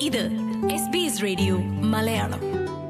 ഇത് S B S radio Malayalam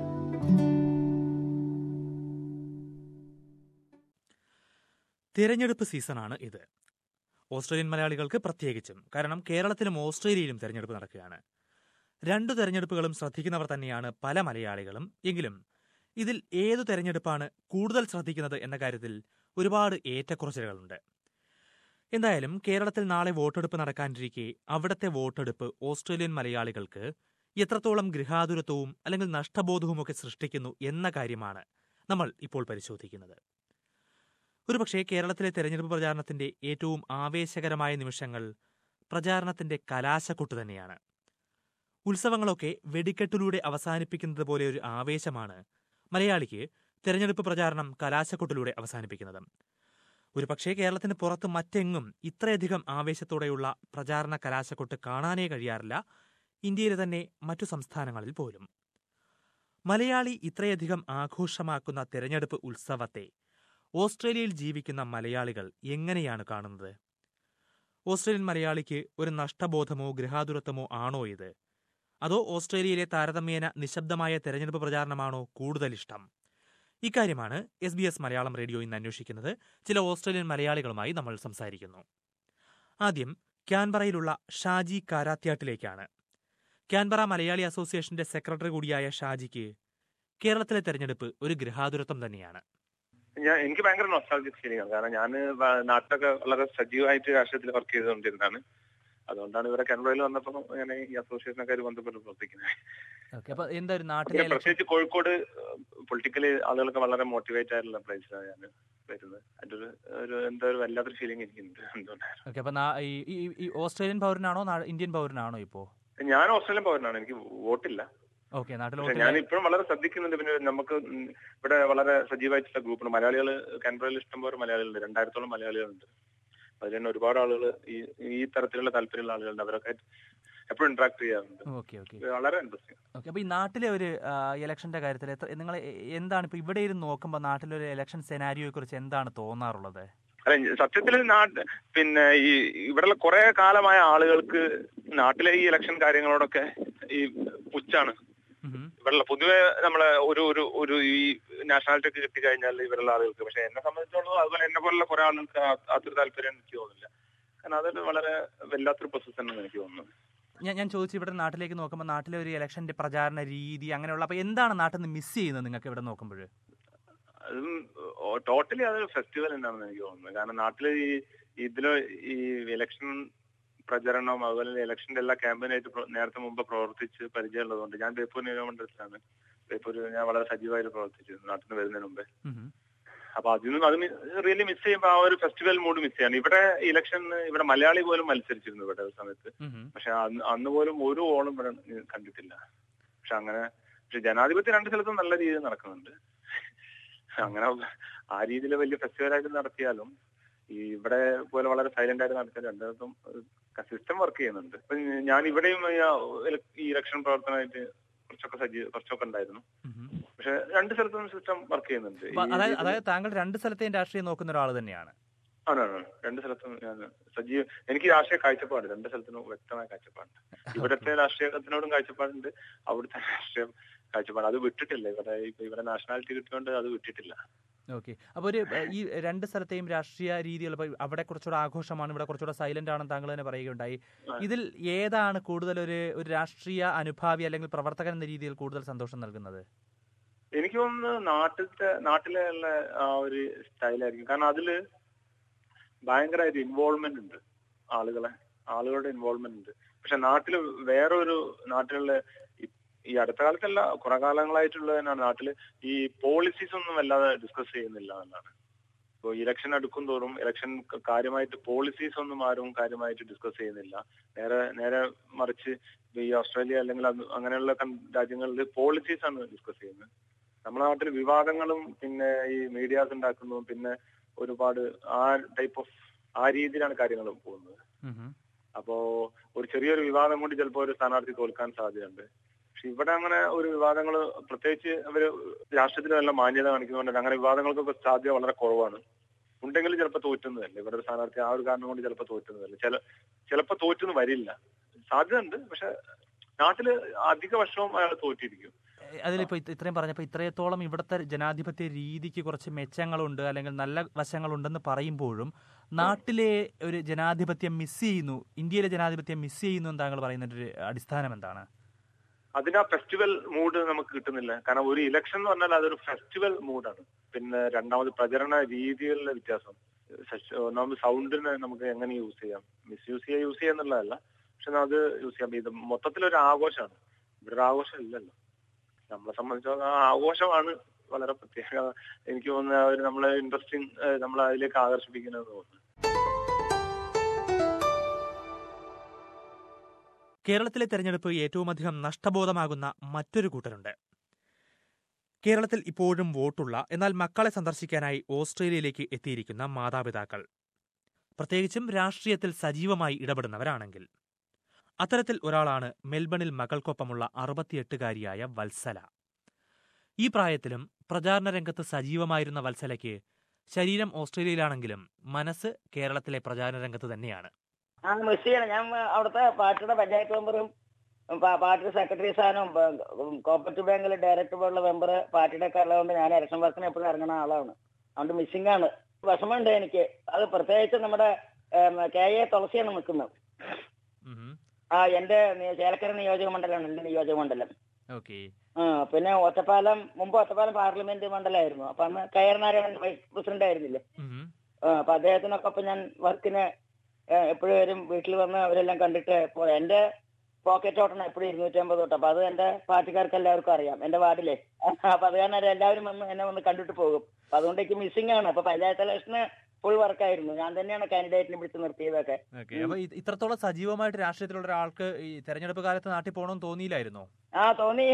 തിരഞ്ഞെടുപ്പ് സീസണാണ് ഇത് ഓസ്ട്രേലിയൻ മലയാളികൾക്ക് പ്രത്യേകിച്ചും കാരണം കേരളത്തിലും ഓസ്ട്രേലിയയിലും തിരഞ്ഞെടുപ്പ് നടക്കുകയാണ് രണ്ടു തെരഞ്ഞെടുപ്പുകളും ശ്രദ്ധിക്കുന്നവർ തന്നെയാണ് പല മലയാളികളും എങ്കിലും ഇതിൽ ഏതു തെരഞ്ഞെടുപ്പാണ് കൂടുതൽ ശ്രദ്ധിക്കുന്നത് എന്ന കാര്യത്തിൽ ഒരുപാട് ഏറ്റക്കുറച്ചിലുകളുണ്ട് എന്തായാലും കേരളത്തിൽ നാളെ വോട്ടെടുപ്പ് നടക്കാനിരിക്കെ അവിടത്തെ വോട്ടെടുപ്പ് ഓസ്ട്രേലിയൻ മലയാളികൾക്ക് എത്രത്തോളം ഗൃഹാതുരത്വവും അല്ലെങ്കിൽ നഷ്ടബോധവുമൊക്കെ സൃഷ്ടിക്കുന്നു എന്ന കാര്യമാണ് നമ്മൾ ഇപ്പോൾ പരിശോധിക്കുന്നത് ഒരുപക്ഷേ കേരളത്തിലെ തെരഞ്ഞെടുപ്പ് പ്രചാരണത്തിന്റെ ഏറ്റവും ആവേശകരമായ നിമിഷങ്ങൾ പ്രചാരണത്തിന്റെ കലാശക്കൊട്ട് തന്നെയാണ് ഉത്സവങ്ങളൊക്കെ വെടിക്കെട്ടിലൂടെ അവസാനിപ്പിക്കുന്നത് പോലെ ഒരു ആവേശമാണ് മലയാളിക്ക് തെരഞ്ഞെടുപ്പ് പ്രചാരണം കലാശക്കൊട്ടിലൂടെ അവസാനിപ്പിക്കുന്നത് ഒരുപക്ഷേ കേരളത്തിന് പുറത്ത് മറ്റെങ്ങും ഇത്രയധികം ആവേശത്തോടെയുള്ള പ്രചാരണ കലാശക്കൊട്ട് കാണാനേ കഴിയാറില്ല ഇന്ത്യയിലെ തന്നെ മറ്റു സംസ്ഥാനങ്ങളിൽ പോലും മലയാളി ഇത്രയധികം ആഘോഷമാക്കുന്ന തെരഞ്ഞെടുപ്പ് ഉത്സവത്തെ ഓസ്ട്രേലിയയിൽ ജീവിക്കുന്ന മലയാളികൾ എങ്ങനെയാണ് കാണുന്നത് ഓസ്ട്രേലിയൻ മലയാളിക്ക് ഒരു നഷ്ടബോധമോ ഗൃഹാതുരത്വമോ ആണോ ഇത് അതോ ഓസ്ട്രേലിയയിലെ താരതമ്യേന നിശബ്ദമായ തെരഞ്ഞെടുപ്പ് പ്രചാരണമാണോ കൂടുതൽ ഇഷ്ടം ഇക്കാര്യമാണ് S B S Malayalam radio ഇന്ന് അന്വേഷിക്കുന്നത് ചില ഓസ്ട്രേലിയൻ മലയാളികളുമായി നമ്മൾ സംസാരിക്കുന്നു ആദ്യം ക്യാൻബറയിലുള്ള ഷാജി കാരാത്യാട്ടിലേക്കാണ് ക്യാൻബറ മലയാളി അസോസിയേഷന്റെ സെക്രട്ടറി കൂടിയായ ഷാജിക്ക് കേരളത്തിലെ തെരഞ്ഞെടുപ്പ് ഒരു ഗൃഹാതുരത്വം തന്നെയാണ് ഞാൻ എനിക്ക് ഭയങ്കര നൊസ്റ്റാൾജിക് ഫീലിംഗ് ആണ് കാരണം ഞാൻ നാട്ടിലൊക്കെ വളരെ സജീവമായിട്ട് രാഷ്ട്രീയത്തിൽ വർക്ക് ചെയ്തുകൊണ്ടിരുന്നതാണ് അതുകൊണ്ടാണ് ഇവരെ കാനഡയിൽ വന്നപ്പോൾ ഞാൻ ഈ അസോസിയേഷനൊക്കെ ബന്ധപ്പെട്ട് പ്രവർത്തിക്കുന്നത് ഓക്കെ അപ്പൊ എന്താ ഒരു നാട്ടിലെ പിന്നെ election- പ്രത്യേകിച്ച് കോഴിക്കോട് പൊളിറ്റിക്കലി ആളുകൾക്ക് വളരെ മോട്ടിവേറ്റ് ആയിട്ടുള്ള പ്ലേസിലാണ് ഞാൻ വരുന്നത് അതിന്റെ ഒരു ഒരു എന്താ ഒരു വല്ലാത്തൊരു ഫീലിംഗ് എനിക്കുണ്ട് എന്തുകൊണ്ടാണ് ഓക്കെ അപ്പൊ നാ- ഈ- ഈ- ഈ ഓസ്ട്രേലിയൻ പൗരനാണോ നാ- ഇന്ത്യൻ പൗരനാണോ ഇപ്പോ ഞാൻ ഓസ്ട്രേലിയൻ പൗരനാണ് എനിക്ക് വോട്ടില്ല ഓക്കെ നാട്ടിൽ പക്ഷെ ഞാൻ ഇപ്പോഴും വളരെ ശ്രദ്ധിക്കുന്നുണ്ട് പിന്നെ നമുക്ക് ഉം ഇവിടെ വളരെ സജീവമായിട്ടുള്ള ഗ്രൂപ്പുണ്ട് മലയാളികൾ കാൻബറയിൽ ഇഷ്ടംപോലെ മലയാളികളുണ്ട് രണ്ടായിരത്തോളം മലയാളികളുണ്ട് അതിൽ തന്നെ ഒരുപാട് ആളുകൾ ഈ ഈ തരത്തിലുള്ള താല്പര്യമുള്ള ആളുകളുണ്ട് അവരൊക്കെ എപ്പോഴും ഇന്ററാക്ട് ചെയ്യാറുണ്ട് ഓക്കെ ഓക്കെ ഇത് വളരെ ഇൻട്രസ്റ്റിംഗ് ഓക്കെ അപ്പൊ ഈ നാട്ടിലെ ഒരു ആ, ഇലക്ഷന്റെ കാര്യത്തിൽ എത്ര നിങ്ങൾ എന്താണ് ഇപ്പൊ ഇവിടെ ഇരുന്ന് നോക്കുമ്പോൾ നാട്ടിലെ ഒരു ഇലക്ഷൻ സെനാരിയോയെ കുറിച്ച് എന്താണ് തോന്നാറുള്ളത് അല്ല സത്യത്തിൽ നാട്ട് പിന്നെ ഈ ഇവിടെയുള്ള കുറെ കാലമായ ആളുകൾക്ക് നാട്ടിലെ ഈ ഇലക്ഷൻ കാര്യങ്ങളോടൊക്കെ ഈ പുച്ഛാണ് ഉഹും. ഇവിടെയുള്ള പൊതുവെ നമ്മളെ ഒരു ഒരു ഒരു ഈ നാഷണാലിറ്റി ഒക്കെ കിട്ടിക്കഴിഞ്ഞാൽ ഇവരുള്ള ആളുകൾക്ക് പക്ഷെ എന്നെ സംബന്ധിച്ചിടത്തോളം അതുപോലെ എന്നെ പോലുള്ള കുറെ ആളുകൾക്ക് ആ- അതൊരു താല്പര്യം എനിക്ക് തോന്നുന്നില്ല കാരണം അതൊരു വളരെ വല്ലാത്തൊരു പ്രോസസ് തന്നെയാണ് എനിക്ക് തോന്നുന്നത് ഞാൻ ഞാൻ ചോദിച്ചു ഇവിടെ നാട്ടിലേക്ക് നോക്കുമ്പോൾ നാട്ടിലെ ഒരു ഇലക്ഷന്റെ പ്രചാരണ രീതി അങ്ങനെയുള്ള അപ്പൊ എന്താണ് നാട്ടിൽ നിന്ന് മിസ് ചെയ്യുന്നത് നിങ്ങൾക്ക് ഇവിടെ നോക്കുമ്പോൾ അതും ടോട്ടലി അതൊരു ഫെസ്റ്റിവൽ തന്നെയാണെന്ന് എനിക്ക് തോന്നുന്നത് കാരണം നാട്ടില് ഈ ഇതില് ഈ ഇലക്ഷൻ പ്രചരണം അതുപോലെ തന്നെ ഇലക്ഷന്റെ എല്ലാ ക്യാമ്പയിനായിട്ട് പ്ര- നേരത്തെ മുമ്പ് പ്രവർത്തിച്ച് പരിചയമുള്ളതുകൊണ്ട് ഞാൻ ബേപ്പൂർ നിയമമണ്ഡലത്തിലാണ് ബേപ്പൂർ ഞാൻ വളരെ സജീവമായിട്ട് പ്രവർത്തിച്ചിരുന്നു നാട്ടിൽ നിന്ന് വരുന്നതിന് മുമ്പേ അപ്പൊ അതിൽ നിന്ന് അത് റിയലി മിസ് ചെയ്യുമ്പോൾ ആ ഒരു ഫെസ്റ്റിവൽ മൂഡ് മിസ് ചെയ്യാണ് ഇവിടെ ഇലക്ഷൻ ഇവിടെ മലയാളി പോലും മത്സരിച്ചിരുന്നു ഇവിടെ ഒരു സമയത്ത് പക്ഷെ അന്ന് അന്ന് പോലും ഒരു ഓളും ഇവിടെ കണ്ടിട്ടില്ല പക്ഷെ അങ്ങനെ പക്ഷെ ജനാധിപത്യം രണ്ട് സ്ഥലത്തും നല്ല രീതിയിൽ നടക്കുന്നുണ്ട് അങ്ങനെ ആ രീതിയിൽ വലിയ ഫെസ്റ്റിവൽ ആയിട്ട് നടത്തിയാലും ഈ ഇവിടെ പോലെ വളരെ സൈലന്റ് ആയിട്ട് നടത്തിയ രണ്ടിടത്തും സിസ്റ്റം വർക്ക് ചെയ്യുന്നുണ്ട് ഇപ്പൊ ഞാൻ ഇവിടെയും ഈ ആ ഇല- ഈ ഇലക്ഷൻ പ്രവർത്തനമായിട്ട് കുറച്ചൊക്കെ സജീവ കുറച്ചൊക്കെ ഉണ്ടായിരുന്നു പക്ഷെ രണ്ട് സ്ഥലത്തും സിസ്റ്റം വർക്ക് ചെയ്യുന്നുണ്ട് ഈ അതായത് രീതിയിൽ- അതായത് താങ്കൾ രണ്ട് സ്ഥലത്തെയും രാഷ്ട്രീയം നോക്കുന്ന ഒരാൾ തന്നെയാണ് ആണ് ആണ് ആണ്. രണ്ട് സ്ഥലത്തും ഞാൻ സജീവ എനിക്ക് രാഷ്ട്രീയ കാഴ്ചപ്പാട് രണ്ട് സ്ഥലത്തിനും വ്യക്തമായ കാഴ്ചപ്പാടുണ്ട് ഇവിടുത്തെ രാഷ്ട്രീയത്തിനോടും കാഴ്ചപ്പാടുണ്ട് അവിടുത്തെ രാഷ്ട്രീയം കാഴ്ചപ്പാട് അത് വിട്ടിട്ടില്ല ഇവിടെ ഇപ്പൊ ഇവിടെ നാഷണാലിറ്റി കിട്ടിയോണ്ട് അത് വിട്ടിട്ടില്ല ഓക്കെ അപ്പോൾ ഒരു ഏഹ്, ഈ രണ്ട് സ്ഥലത്തെയും രാഷ്ട്രീയ രീതികൾ ഇപ്പോൾ അവിടെ കുറച്ചുകൂടെ ആഘോഷമാണ് ഇവിടെ കുറച്ചുകൂടെ സൈലന്റ് ആണെന്ന് താങ്കൾ തന്നെ പറയുകയുണ്ടായി ഇതിൽ ഏതാണ് കൂടുതൽ ഒരു ഒരു രാഷ്ട്രീയ അനുഭാവി അല്ലെങ്കിൽ പ്രവർത്തകൻ എന്ന രീതിയിൽ കൂടുതൽ സന്തോഷം നൽകുന്നത് എനിക്ക് തോന്നുന്നത് നാട്ടിലത്തെ നാട്ടിലെ ഉള്ള ആ ഒരു സ്റ്റൈലായിരിക്കും കാരണം അതില് ഭയങ്കരമായിട്ട് ഇൻവോൾവ്മെന്റ് ഉണ്ട് ആളുകളെ ആളുകളുടെ ഇൻവോൾവ്മെന്റ് ഉണ്ട് പക്ഷെ നാട്ടില് വേറൊരു നാട്ടിലുള്ള ഈ- ഈ അടുത്ത കാലത്തല്ല കുറെ കാലങ്ങളായിട്ടുള്ള തന്നെയാണ് നാട്ടില് ഈ പോളിസീസ് ഒന്നും വല്ലാതെ ഡിസ്കസ് ചെയ്യുന്നില്ല എന്നാണ് ഇപ്പോൾ ഇലക്ഷൻ അടുക്കും തോറും ഇലക്ഷൻ കാര്യമായിട്ട് പോളിസീസ് ഒന്നും ആരും കാര്യമായിട്ട് ഡിസ്കസ് ചെയ്യുന്നില്ല നേരെ നേരെ മറിച്ച് ഈ ഓസ്ട്രേലിയ അല്ലെങ്കിൽ അത് അങ്ങനെയുള്ള കൺ- രാജ്യങ്ങളിൽ പോളിസീസ് ആണ് ഡിസ്കസ് ചെയ്യുന്നത് നമ്മുടെ നാട്ടിൽ വിവാദങ്ങളും പിന്നെ ഈ മീഡിയാസ് ഉണ്ടാക്കുന്നതും പിന്നെ ഒരുപാട് ആ ടൈപ്പ് ഓഫ് ആ രീതിയിലാണ് കാര്യങ്ങൾ പോകുന്നത് ഉഹും. അപ്പോ ഒരു ചെറിയൊരു വിവാദം കൊണ്ട് ചിലപ്പോൾ ഒരു സ്ഥാനാർത്ഥി തോൽക്കാൻ സാധ്യതയുണ്ട് പക്ഷെ ഇവിടെ അങ്ങനെ ഒരു വിവാദങ്ങൾ പ്രത്യേകിച്ച് അവര് രാഷ്ട്രീയത്തിൽ നല്ല മാന്യത കാണിക്കുന്നതുകൊണ്ട് അങ്ങനെ വിവാദങ്ങൾക്കൊക്കെ സാധ്യത വളരെ കുറവാണ് ഉണ്ടെങ്കിൽ ചിലപ്പോൾ തോറ്റുന്നതല്ല ഇവിടെ ഒരു സ്ഥാനാർത്ഥി ആ ഒരു കാരണം കൊണ്ട് ചിലപ്പോൾ തോറ്റുന്നതല്ല ചില ചിലപ്പോൾ തോറ്റെന്ന് വരില്ല സാധ്യത ഉണ്ട് പക്ഷെ നാട്ടില് അധിക വർഷവും അയാൾ തോറ്റിരിക്കും അതിലിപ്പോ ഇത് ഇത്രയും പറഞ്ഞപ്പോ ഇത്രയത്തോളം ഇവിടുത്തെ ജനാധിപത്യ രീതിക്ക് കുറച്ച് മെച്ചങ്ങളുണ്ട് അല്ലെങ്കിൽ നല്ല വശങ്ങളുണ്ടെന്ന് പറയുമ്പോഴും നാട്ടിലെ ഒരു ജനാധിപത്യം മിസ് ചെയ്യുന്നു ഇന്ത്യയിലെ ജനാധിപത്യം മിസ് ചെയ്യുന്നു എന്ന് താങ്കൾ പറയുന്നതിന്റെ ഒരു അടിസ്ഥാനം എന്താണ് അതിന് ആ ഫെസ്റ്റിവൽ മൂഡ് നമുക്ക് കിട്ടുന്നില്ല കാരണം ഒരു ഇലക്ഷൻ എന്ന് പറഞ്ഞാൽ അതൊരു ഫെസ്റ്റിവൽ മൂഡാണ് പിന്നെ രണ്ടാമത് പ്രചരണ രീതികളിലെ വ്യത്യാസം ഫെസ്റ്റ്- ഒന്നാമത് സൗണ്ടിനെ നമുക്ക് എങ്ങനെ യൂസ് ചെയ്യാം മിസ്യൂസ് ചെയ്യാൻ യൂസ് ചെയ്യാന്നുള്ളതല്ല പക്ഷെ അത് യൂസ് ചെയ്യാം ഇത് മൊത്തത്തിലൊരു ആഘോഷമാണ് ഇവിടെ ഒരു ആഘോഷം ഇല്ലല്ലോ നമ്മളെ സംബന്ധിച്ചിടത്തോളം ആ ആഘോഷമാണ് വളരെ പ്രത്യേക എനിക്ക് തോന്നുന്നത് ആ ഒരു നമ്മളെ ഇൻട്രസ്റ്റിംഗ് നമ്മളെ അതിലേക്ക് ആകർഷിപ്പിക്കുന്നത് തോന്നുന്നു കേരളത്തിലെ തെരഞ്ഞെടുപ്പ് ഏറ്റവുമധികം നഷ്ടബോധമാകുന്ന മറ്റൊരു കൂട്ടരുണ്ട് കേരളത്തിൽ ഇപ്പോഴും വോട്ടുള്ള എന്നാൽ മക്കളെ സന്ദർശിക്കാനായി ഓസ്ട്രേലിയയിലേക്ക് എത്തിയിരിക്കുന്ന മാതാപിതാക്കൾ പ്രത്യേകിച്ചും രാഷ്ട്രീയത്തിൽ സജീവമായി ഇടപെടുന്നവരാണെങ്കിൽ അത്തരത്തിൽ ഒരാളാണ് മെൽബണിൽ മകൾക്കൊപ്പമുള്ള അറുപത്തിയെട്ടുകാരിയായ വത്സല ഈ പ്രായത്തിലും പ്രചാരണ രംഗത്ത് സജീവമായിരുന്ന വത്സലയ്ക്ക് ശരീരം ഓസ്ട്രേലിയയിലാണെങ്കിലും മനസ്സ് കേരളത്തിലെ പ്രചാരണ രംഗത്ത് തന്നെയാണ് ആ മിസ് ചെയ്യണം ഞാൻ അവിടുത്തെ പാർട്ടിയുടെ പഞ്ചായത്ത് മെമ്പറും പാ- പാർട്ടി സെക്രട്ടറി സ്ഥാനവും കോപ്പറേറ്റീവ് ബാങ്കിൽ ഡയറക്ടർ ബോർഡിലെ മെമ്പർ പാർട്ടിയുടെ ഒക്കെ ഉള്ളതുകൊണ്ട് ഞാൻ ഇലക്ഷൻ വർക്കിന് എപ്പോഴും ഇറങ്ങുന്ന ആളാണ് അതുകൊണ്ട് മിസ്സിംഗ് ആണ് വിഷമമുണ്ട് എനിക്ക് അത് പ്രത്യേകിച്ച് നമ്മുടെ ഏം, കെ എ തുളസിയാണ് നിൽക്കുന്നത് ഉം. ആ എന്റെ നി- ചേലക്കര നിയോജക മണ്ഡലമാണ് എന്റെ നിയോജക മണ്ഡലം ഓക്കെ ആ പിന്നെ ഒറ്റപ്പാലം മുമ്പ് ഒറ്റപ്പാലം പാർലമെന്റ് മണ്ഡലമായിരുന്നു അപ്പൊ അന്ന് കയർ നാരായണൻ വൈസ് പ്രസിഡന്റ് ആയിരുന്നില്ലേ ഉം. ആ, അപ്പൊ അദ്ദേഹത്തിനൊക്കെ ഇപ്പൊ ഞാൻ വർക്കിന് എപ്പോഴും വരും വീട്ടിൽ വന്ന് അവരെല്ലാം കണ്ടിട്ട് പോ എന്റെ പോക്കറ്റ് ഓട്ടണം എപ്പോഴും ഇരുന്നൂറ്റി അമ്പത് തൊട്ട് അപ്പൊ അത് എന്റെ പാർട്ടിക്കാർക്ക് എല്ലാവർക്കും അറിയാം എന്റെ വാർഡിലെ അപ്പൊ അത് കാരണം അവര് എല്ലാവരും വന്ന് എന്നെ വന്ന് കണ്ടിട്ട് പോകും അപ്പൊ അതുകൊണ്ട് എനിക്ക് മിസ്സിംഗ് ആണ് അപ്പൊ പഞ്ചായത്ത് ഇലക്ഷന് ഫുൾ വർക്കായിരുന്നു ഞാൻ തന്നെയാണ് കാൻഡിഡേറ്റിനെ പിടിച്ച് നിർത്തിയതൊക്കെ ഓക്കെ അപ്പൊ ഇത് ഇത്രത്തോളം സജീവമായിട്ട് രാഷ്ട്രീയത്തിലുള്ള ഒരാൾക്ക് ഈ തെരഞ്ഞെടുപ്പ് കാലത്ത് നാട്ടിൽ പോകണമെന്ന് തോന്നിയില്ലായിരുന്നോ ആ തോന്നി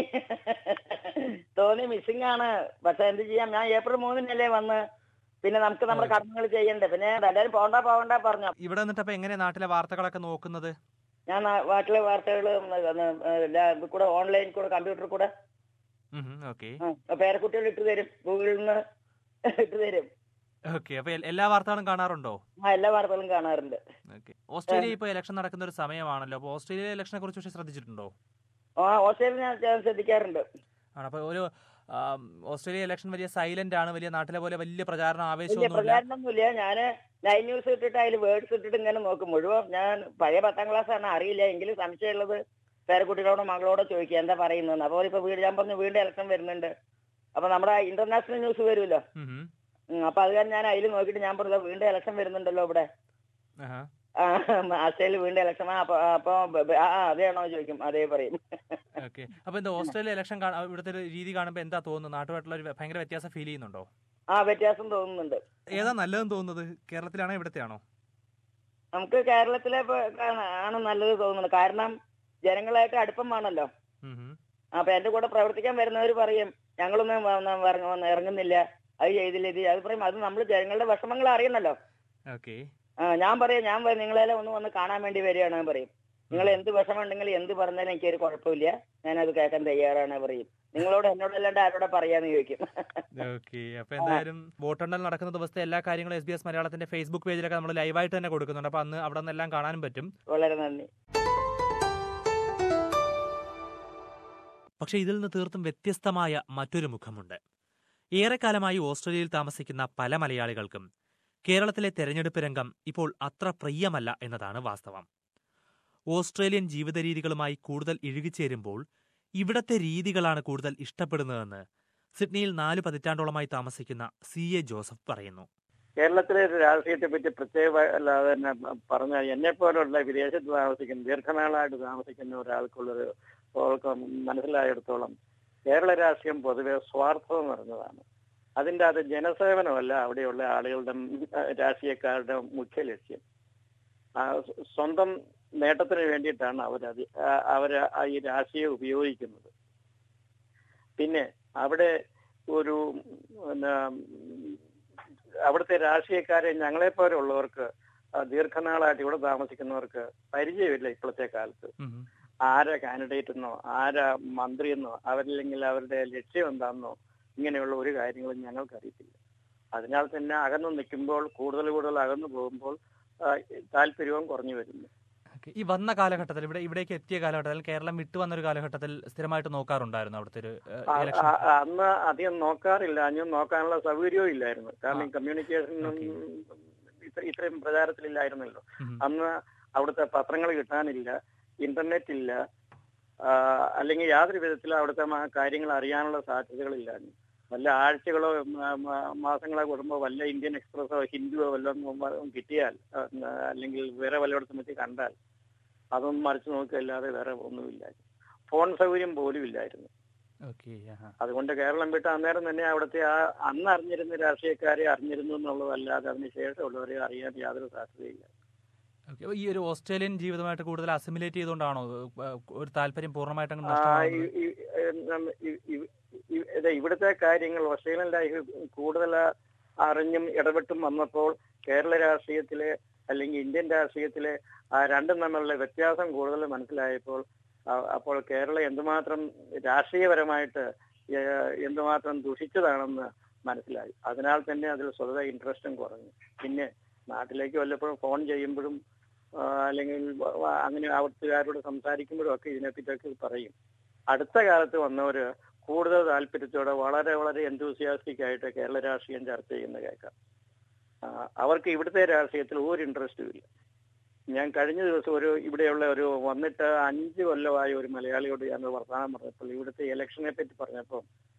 തോന്നി മിസ്സിംഗ് ആണ് പക്ഷെ എന്ത് ചെയ്യാം ഞാൻ ഏപ്രിൽ മൂന്നിനല്ലേ വന്ന് പിന്നെ നമുക്ക് നമ്മുടെ കടമകൾ ചെയ്യണ്ടേ പിന്നെ എല്ലാവരും പോകണ്ട പോകണ്ട പറഞ്ഞു ഇവിടെ നിന്നിട്ട് അപ്പൊ എങ്ങനെ നാട്ടിലെ വാർത്തകളൊക്കെ നോക്കുന്നത് ഞാൻ നാ- നാട്ടിലെ വാർത്തകൾ ഇത് കൂടെ ഓൺലൈൻ കൂടെ കമ്പ്യൂട്ടർ കൂടെ ഓക്കെ ആ, പേരക്കുട്ടികൾ ഇട്ട് തരും ഗൂഗിളിൽ നിന്ന് ഇട്ട് തരും ഓക്കെ അപ്പൊ എൽ- എല്ലാ വാർത്തകളും കാണാറുണ്ടോ ആ എല്ലാ വാർത്തകളും കാണാറുണ്ട് ഓക്കെ ഓസ്ട്രേലിയ ഇപ്പൊ ഇലക്ഷൻ നടക്കുന്ന ഒരു സമയമാണല്ലോ അപ്പൊ ഓസ്ട്രേലിയ ഇലക്ഷനെ കുറിച്ച് പക്ഷേ ശ്രദ്ധിച്ചിട്ടുണ്ടോ ആ ഓസ്ട്രേലിയ ഞാൻ ഞാൻ ശ്രദ്ധിക്കാറുണ്ട് ആണ് അപ്പൊ ഒരു ആം, ഓസ്ട്രേലിയ ഇലക്ഷൻ വലിയ സൈലന്റ് ആണ് വലിയ നാട്ടിലെ പോലെ വലിയ പ്രചാരണ വലിയ ആവേശമൊന്നുമില്ല പ്രചാരണമൊന്നുമില്ല ഞാന് ലൈവ് ന്യൂസ് ഇട്ടിട്ട് അതിൽ വേർഡ്സ് ഇട്ടിട്ട് ഇങ്ങനെ നോക്കും മുഴുവൻ ഞാൻ പഴയ പത്താം ക്ലാസ് ആണ് അറിയില്ല എങ്കിലും സംശയമുള്ളത് പേരക്കുട്ടികളോടോ മകളോടോ ചോദിക്കുക എന്താ പറയുന്നത് അപ്പോൾ ഇപ്പൊ വീട് ഞാൻ പറഞ്ഞു വീണ്ടും ഇലക്ഷൻ വരുന്നുണ്ട് അപ്പൊ നമ്മുടെ ഇന്റർനാഷണൽ ന്യൂസ് വരുമല്ലോ ഉം ഉം. ഉം, അപ്പൊ അത് കാരണം ഞാൻ അതിൽ നോക്കിയിട്ട് ഞാൻ പറഞ്ഞു വീണ്ടും ഇലക്ഷൻ വരുന്നുണ്ടല്ലോ ഇവിടെ ആഹാ. ആ, ആസ്ട്രേലിയ വീണ്ടും ഇലക്ഷൻ ആ അപ്പൊ അപ്പൊ ബ- ബ- ആ ആ, അതേണോ ചോദിക്കും അതേ പറയും ഓക്കെ അപ്പൊ എന്താ ഓസ്ട്രേലിയ ഇലക്ഷൻ ഇവിടുത്തെ ഒരു രീതി കാണുമ്പോൾ എന്താ തോന്നുന്നത് നാട്ടുമായിട്ടുള്ള ഒരു ഭയങ്കര വ്യത്യാസം ഫീൽ ചെയ്യുന്നുണ്ടോ ആ വ്യത്യാസം തോന്നുന്നുണ്ട് ഏതാ നല്ലതെന്ന് തോന്നുന്നത് കേരളത്തിലാണോ ഇവിടത്തെയാണോ നമുക്ക് കേരളത്തിലെ ഇപ്പൊ ആണ് ആണ് നല്ലത് തോന്നുന്നത് കാരണം ജനങ്ങളായിട്ട് അടുപ്പം വേണമല്ലോ ഉം ഉം. അപ്പൊ എന്റെ കൂടെ പ്രവർത്തിക്കാൻ വരുന്നവർ പറയും ഞങ്ങളൊന്നും വ- വ- വ- വന്ന് ഇറങ്ങുന്നില്ല അത് ചെയ്തില്ല ഇത് അത് പറയും അത് നമ്മൾ ജനങ്ങളുടെ വിഷമങ്ങൾ അറിയണല്ലോ ഓക്കെ ആ ഞാൻ പറയാം ഞാൻ വ- നിങ്ങളെല്ലാം ഒന്ന് വന്ന് കാണാൻ വേണ്ടി വരികയാണ് ഞാൻ പറയും നിങ്ങൾ എന്ത് വിഷമം ഉണ്ടെങ്കിൽ എന്ത് പറഞ്ഞാലും എനിക്കൊരു കുഴപ്പമില്ല ഞാനത് കേൾക്കാൻ തയ്യാറാണ് പറയും നിങ്ങളോട് എന്നോടല്ലാണ്ട് ആരോടെ പറയാന്ന് ചോദിക്കും ഓക്കെ അപ്പൊ എന്തായാലും വോട്ടെണ്ണൽ നടക്കുന്ന ദിവസത്തെ എല്ലാ കാര്യങ്ങളും എസ് ബി എസ് മലയാളത്തിന്റെ ഫേസ്ബുക്ക് പേജിലൊക്കെ നമ്മൾ ലൈവായിട്ട് തന്നെ കൊടുക്കുന്നുണ്ട് അപ്പൊ അന്ന് അവിടെ നിന്നെല്ലാം കാണാനും പറ്റും വളരെ നന്ദി പക്ഷേ ഇതിൽ നിന്ന് തീർത്തും വ്യത്യസ്തമായ മറ്റൊരു മുഖമുണ്ട് ഏറെക്കാലമായി ഓസ്ട്രേലിയയിൽ താമസിക്കുന്ന പല മലയാളികൾക്കും കേരളത്തിലെ തെരഞ്ഞെടുപ്പ് രംഗം ഇപ്പോൾ അത്ര പ്രിയമല്ല എന്നതാണ് വാസ്തവം ഓസ്ട്രേലിയൻ ജീവിത രീതികളുമായി കൂടുതൽ ഇഴുകിച്ചേരുമ്പോൾ ഇവിടത്തെ രീതികളാണ് കൂടുതൽ ഇഷ്ടപ്പെടുന്നതെന്ന് സിഡ്നിയിൽ നാല് പതിറ്റാണ്ടോളമായി താമസിക്കുന്ന സി എ ജോസഫ് പറയുന്നു കേരളത്തിലെ ഒരു രാഷ്ട്രീയത്തെ പറ്റി പ്രത്യേക അല്ലാതെ തന്നെ പറഞ്ഞാൽ എന്നെ പോലുള്ള വിദേശത്ത് താമസിക്കുന്ന ദീർഘനാളായിട്ട് താമസിക്കുന്ന ഒരാൾക്കുള്ളൊരു അവൾക്ക് മനസ്സിലായിടത്തോളം കേരള രാഷ്ട്രീയം പൊതുവെ സ്വാർത്ഥം നിറഞ്ഞതാണ് അതിൻ്റെ അത് ജനസേവനമല്ല അവിടെയുള്ള ആളുകളുടെ ഉം, രാഷ്ട്രീയക്കാരുടെ മുഖ്യ ലക്ഷ്യം ആ, സ്വ- സ്വന്തം നേട്ടത്തിന് വേണ്ടിയിട്ടാണ് അവരത് അവർ ഈ രാഷ്ട്രീയം ഉപയോഗിക്കുന്നത് പിന്നെ അവിടെ ഒരു പിന്നെ അവിടുത്തെ രാഷ്ട്രീയക്കാരെ ഞങ്ങളെ പോലുള്ളവർക്ക് ആ, ദീർഘനാളായിട്ട് ഇവിടെ താമസിക്കുന്നവർക്ക് പരിചയമില്ല ഇപ്പോഴത്തെ കാലത്ത് ഉം. ആരാ കാൻഡിഡേറ്റ് എന്നോ ആരാ മന്ത്രി എന്നോ അവരില്ലെങ്കിൽ അവരുടെ ലക്ഷ്യം എന്താണെന്നോ ഇങ്ങനെയുള്ള ഒരു കാര്യങ്ങളും ഞങ്ങൾക്ക് അറിയത്തില്ല അതിനാൽ തന്നെ അകന്നു നിൽക്കുമ്പോൾ കൂടുതൽ കൂടുതൽ അകന്നു പോകുമ്പോൾ ആ, താല്പര്യവും കുറഞ്ഞു വരുന്നു ഓക്കെ ഈ വന്ന കാലഘട്ടത്തിൽ ഇവിടെ ഇവിടേക്ക് എത്തിയ കാലഘട്ടത്തിൽ കേരളം വിട്ടു വന്ന ഒരു കാലഘട്ടത്തിൽ സ്ഥിരമായിട്ട് നോക്കാറുണ്ടായിരുന്നു അവിടുത്തെ ഒരു ഏഹ്, ആ- ഇലക്ഷൻ ആ- ആ- അന്ന് അധികം നോക്കാറില്ല അഞ്ഞും നോക്കാനുള്ള സൗകര്യവും ഇല്ലായിരുന്നു കാരണം ആ. കമ്മ്യൂണിക്കേഷനും ഇത്ര- ഇത്രയും പ്രചാരത്തിലില്ലായിരുന്നല്ലോ ഉം. അന്ന് അവിടുത്തെ പത്രങ്ങൾ കിട്ടാനില്ല ഇന്റർനെറ്റ് ഇല്ല ആ, അല്ലെങ്കിൽ യാതൊരു വിധത്തിലും അവിടുത്തെ മാ- കാര്യങ്ങൾ അറിയാനുള്ള സാധ്യതകളില്ലായിരുന്നു വല്ല ആഴ്ചകളോ മ- മ- മാസങ്ങളോ കൂടുമ്പോൾ വല്ല ഇന്ത്യൻ എക്സ്പ്രസോ ഹിന്ദുവോ വല്ലതും കിട്ടിയാൽ ആ, അല്ലെങ്കിൽ വേറെ വല്ലയിടത്തും വെച്ച് കണ്ടാൽ അതൊന്നും മറിച്ച് നോക്കുകയല്ലാതെ വേറെ ഒന്നുമില്ല ഫോൺ സൗകര്യം പോലും ഇല്ലായിരുന്നു ഓക്കെ ആഹാ. അതുകൊണ്ട് കേരളം വിട്ട് അന്നേരം തന്നെ അവിടുത്തെ ആ അന്ന് അറിഞ്ഞിരുന്ന രാഷ്ട്രീയക്കാരെ അറിഞ്ഞിരുന്നു എന്നുള്ളതല്ലാതെ അതിന് ശേഷമുള്ളവരെ അറിയാൻ യാതൊരു സാധ്യതയില്ല ഓക്കെ അപ്പൊ ഈ ഒരു ഓസ്ട്രേലിയൻ ജീവിതമായിട്ട് കൂടുതൽ അസിമുലേറ്റ് ചെയ്തുകൊണ്ടാണോ ഏഹ്, ഒരു താല്പര്യം പൂർണ്ണമായിട്ട് അങ്ങ് ആ, നഷ്ടമാകുന്നത് ഈ- ഈ- ഏഹ് നമ്മ- ഈ- ഈ- ഈ- ഇത് ഇവിടുത്തെ കാര്യങ്ങൾ ഓസ്ട്രേലിയൻ ലൈഫ് കൂടുതൽ അറിഞ്ഞും ഇടപെട്ടും വന്നപ്പോൾ കേരള രാഷ്ട്രീയത്തിലെ അല്ലെങ്കിൽ ഇന്ത്യൻ രാഷ്ട്രീയത്തിലെ ആ രണ്ടും തമ്മിലുള്ള വ്യത്യാസം കൂടുതൽ മനസ്സിലായപ്പോൾ ആ- അപ്പോൾ കേരളം എന്തുമാത്രം രാഷ്ട്രീയപരമായിട്ട് ഏഹ് എന്തുമാത്രം ദുഷിച്ചതാണെന്ന് മനസ്സിലായി അതിനാൽ തന്നെ അതിൽ സ്വതവേ ഇൻട്രസ്റ്റും കുറഞ്ഞു പിന്നെ നാട്ടിലേക്ക് വല്ലപ്പോഴും ഫോൺ ചെയ്യുമ്പോഴും ആ, അല്ലെങ്കിൽ വ- വ- അങ്ങനെ അവിടുത്തുകാരോട് സംസാരിക്കുമ്പോഴും ഒക്കെ ഇതിനെപ്പറ്റിയൊക്കെ പറയും അടുത്ത കാലത്ത് വന്നവര് കൂടുതൽ താല്പര്യത്തോടെ വളരെ വളരെ എന്തൂസിയാസ്റ്റിക് ആയിട്ട് കേരള രാഷ്ട്രീയം ചർച്ച ചെയ്യുന്ന കേൾക്കാം ആ, അവർക്ക് ഇവിടുത്തെ രാഷ്ട്രീയത്തിൽ ഒരു ഇൻട്രസ്റ്റും ഇല്ല ഞാൻ കഴിഞ്ഞ ദിവസം ഒരു ഇവിടെയുള്ള ഒരു വന്നിട്ട് അഞ്ച് കൊല്ലമായ ഒരു മലയാളിയോട് ഞാൻ ഒരു വർത്തമാനം പറഞ്ഞപ്പോൾ ഇവിടുത്തെ ഇലക്ഷനെ പറ്റി പറഞ്ഞപ്പോൾ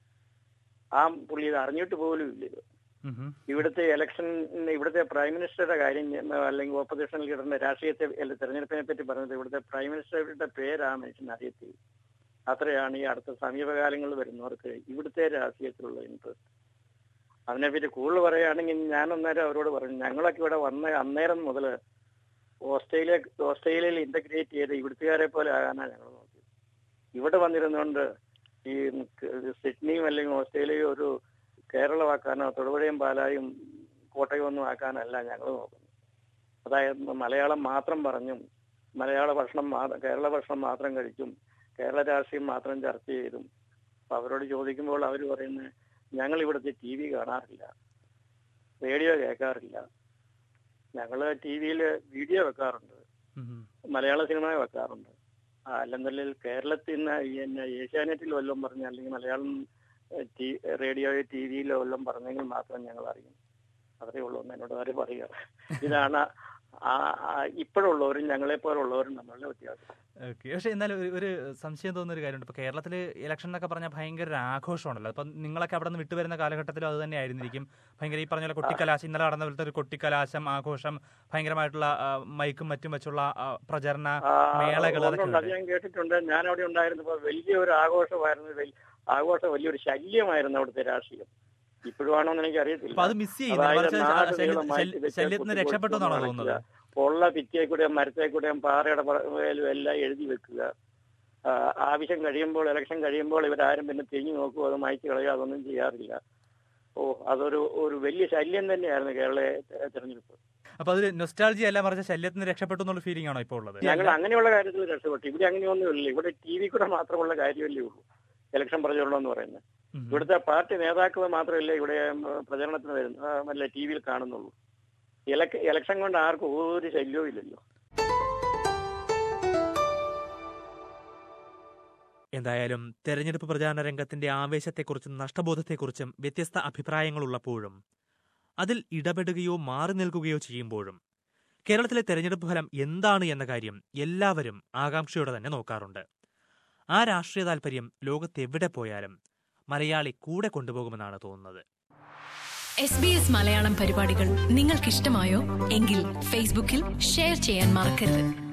ആ പുള്ളി ഇത് അറിഞ്ഞിട്ട് പോലും ഇല്ല ഇത്. ഉം ഉം. ഇവിടുത്തെ ഇലക്ഷൻ ഇവിടുത്തെ പ്രൈം മിനിസ്റ്ററുടെ കാര്യം ഞാൻ- അല്ലെങ്കിൽ ഓപ്പോസിഷൻ ലീഡറിന്റെ രാഷ്ട്രീയത്തെ അല്ല, തെരഞ്ഞെടുപ്പിനെ പറ്റി പറഞ്ഞത് ഇവിടുത്തെ പ്രൈം മിനിസ്റ്ററുടെ പേര് ആ മനുഷ്യന് അറിയത്തില്ല അത്രയാണ് ഈ അടുത്ത സമീപകാലങ്ങളിൽ വരുന്നവർക്ക് ഇവിടുത്തെ രാഷ്ട്രീയത്തിലുള്ള ഇൻട്രസ്റ്റ് അതിനെപ്പറ്റി കൂടുതൽ പറയുകയാണെങ്കിൽ ഞാൻ അന്നേരം അവരോട് പറഞ്ഞു ഞങ്ങളൊക്കെ ഇവിടെ വന്ന അന്നേരം മുതൽ ഓസ്ട്രേലിയ ഓസ്ട്രേലിയയിൽ ഇന്റഗ്രേറ്റ് ചെയ്ത് ഇവിടുത്തുകാരെ പോലെ ആകാനാണ് ഞങ്ങൾ നോക്കിയത് ഇവിടെ വന്നിരുന്നുകൊണ്ട് ഈ സിഡ്നിയും അല്ലെങ്കിൽ ഓസ്ട്രേലിയയും ഒരു കേരളമാക്കാനോ തൊടുപുഴയും പാലായും കോട്ടയം ഒന്നും ആക്കാനല്ല ഞങ്ങൾ നോക്കുന്നത് അതായത് മലയാളം മാത്രം പറഞ്ഞും മലയാള ഭക്ഷണം മാ- കേരള ഭക്ഷണം മാത്രം കഴിച്ചും കേരള രാഷ്ട്രീയം മാത്രം ചർച്ച ചെയ്തും അപ്പൊ അവരോട് ചോദിക്കുമ്പോൾ അവർ പറയുന്നത് ഞങ്ങൾ ഇവിടുത്തെ ടി വി കാണാറില്ല റേഡിയോ കേൾക്കാറില്ല ഞങ്ങൾ ടി വിയിൽ വീഡിയോ വെക്കാറുണ്ട് ഉം ഉം. മലയാള സിനിമ വെക്കാറുണ്ട് ആ, അല്ലെന്നുണ്ടെങ്കിൽ കേരളത്തിൽ നിന്ന് ഈ പിന്നെ ഏഷ്യാനെറ്റിൽ വല്ലതും പറഞ്ഞ അല്ലെങ്കിൽ മലയാളം ഏഹ്, ടി റേഡിയോയോ ടി വിയിലോ വല്ലതും പറഞ്ഞെങ്കിൽ മാത്രം ഞങ്ങൾ അറിയും അതേ ഉള്ളൂ എന്ന് എന്നോട് ആര് പറയുക ഇതാണ് ആ ആ ഇപ്പോഴുള്ളവരും ഞങ്ങളെ പോലുള്ളവരും നമ്മളുടെ വ്യത്യാസം ഓക്കെ പക്ഷെ എന്നാലും ഒരു- ഒരു സംശയം തോന്നുന്ന ഒരു കാര്യമുണ്ട് ഇപ്പൊ കേരളത്തിൽ ഇലക്ഷൻ എന്നൊക്കെ പറഞ്ഞാൽ ഭയങ്കര ഒരു ആഘോഷമാണല്ലോ അപ്പൊ നിങ്ങളൊക്കെ അവിടെ നിന്ന് വിട്ടുവരുന്ന കാലഘട്ടത്തിലും അത് തന്നെ ആയിരുന്നിരിക്കും ഭയങ്കര ഈ പറഞ്ഞ പോലെ കൊട്ടിക്കലാശം ഇന്നലെ നടന്ന പോലത്തെ ഒരു കൊട്ടിക്കലാശം ആഘോഷം ഭയങ്കരമായിട്ടുള്ള ആ, മൈക്കും മറ്റും വെച്ചുള്ള ആ, പ്രചരണ ആ, മേളകൾ ഉണ്ട്, അതൊക്കെ ഉണ്ട്. അത് ഉണ്ട്. ഞാൻ കേട്ടിട്ടുണ്ട് ഞാൻ അവിടെ ഉണ്ടായിരുന്നപ്പോൾ വലിയൊരു ആഘോഷമായിരുന്നു വലി- ആഘോഷം വലിയൊരു ശല്യമായിരുന്നു അവിടുത്തെ രാഷ്ട്രീയം ഇപ്പോഴും എന്ന് എനിക്ക് അപ്പൊ അറിയത്തില്ല അത് മിസ് ചെയ്യുന്നു അതായത് മറിച്ച് നാട് ശല്യ- നീളം മാറ്റി ശല്യ- വെച്ച് ശല്യത്തിന് കുത്തി രക്ഷപ്പെട്ടു എന്നാണോ കൊടുത്ത് തോന്നുന്നത് ഉള്ള ഭിത്തിയെ കൂടെയും മരത്തെ കൂടെയും പാറയുടെ പുറമേലും എല്ലാം എഴുതി വെക്കുക ആ, ആവശ്യം കഴിയുമ്പോൾ ഇലക്ഷൻ കഴിയുമ്പോൾ ഇവരാരും പിന്നെ തിരിഞ്ഞു നോക്കുക അത് മായ്ച്ചു കളയുക അതൊന്നും ചെയ്യാറില്ല ഓ അതൊരു ഒരു വലിയ ശല്യം തന്നെയായിരുന്നു കേരള തെ- തെരഞ്ഞെടുപ്പ് അപ്പൊ അതൊരു നൊസ്റ്റാൾജി അല്ല മറിച്ച് ശല്യത്തിന് രക്ഷപ്പെട്ടു എന്നുള്ള ഫീലിംഗ് ആണോ ഇപ്പോൾ ഉള്ളത് ഞങ്ങൾ അങ്ങനെയുള്ള കാര്യത്തിൽ രക്ഷപ്പെട്ടു ഇവിടെ അങ്ങനെയൊന്നുമില്ല ഇവിടെ ടി വി കൂടെ മാത്രമുള്ള കാര്യമല്ലേ ഉള്ളൂ ഇലക്ഷൻ പ്രചരണം എന്ന് പറയുന്നത് ഉം ഉം. ഇവിടുത്തെ പാർട്ടി നേതാക്കൾ മാത്രമല്ല ഇവിടെ ഉം, പ്രചരണത്തിന് വരുന്ന ആ, അല്ല ടി വിയിൽ കാണുന്നുള്ളൂ ഇലക്ക ഇലക്ഷൻ കൊണ്ട് ആർക്കും ഒരു ശല്യവും ഇല്ലല്ലോ എന്തായാലും തെരഞ്ഞെടുപ്പ് പ്രചാരണ രംഗത്തിന്റെ ആവേശത്തെക്കുറിച്ചും നഷ്ടബോധത്തെക്കുറിച്ചും വ്യത്യസ്ത അഭിപ്രായങ്ങളുള്ളപ്പോഴും അതിൽ ഇടപെടുകയോ മാറി നിൽക്കുകയോ ചെയ്യുമ്പോഴും കേരളത്തിലെ തെരഞ്ഞെടുപ്പ് ഫലം എന്താണ് എന്ന കാര്യം എല്ലാവരും ആകാംക്ഷയോടെ തന്നെ നോക്കാറുണ്ട് ആ രാഷ്ട്രീയ താൽപര്യം ലോകത്തെവിടെ പോയാലും മലയാളി കൂടെ കൊണ്ടുപോകുമെന്നാണ് തോന്നുന്നത് എസ് ബി എസ് മലയാളം പരിപാടികൾ നിങ്ങൾക്കിഷ്ടമായോ എങ്കിൽ ഫേസ്ബുക്കിൽ ഷെയർ ചെയ്യാൻ മറക്കരുത്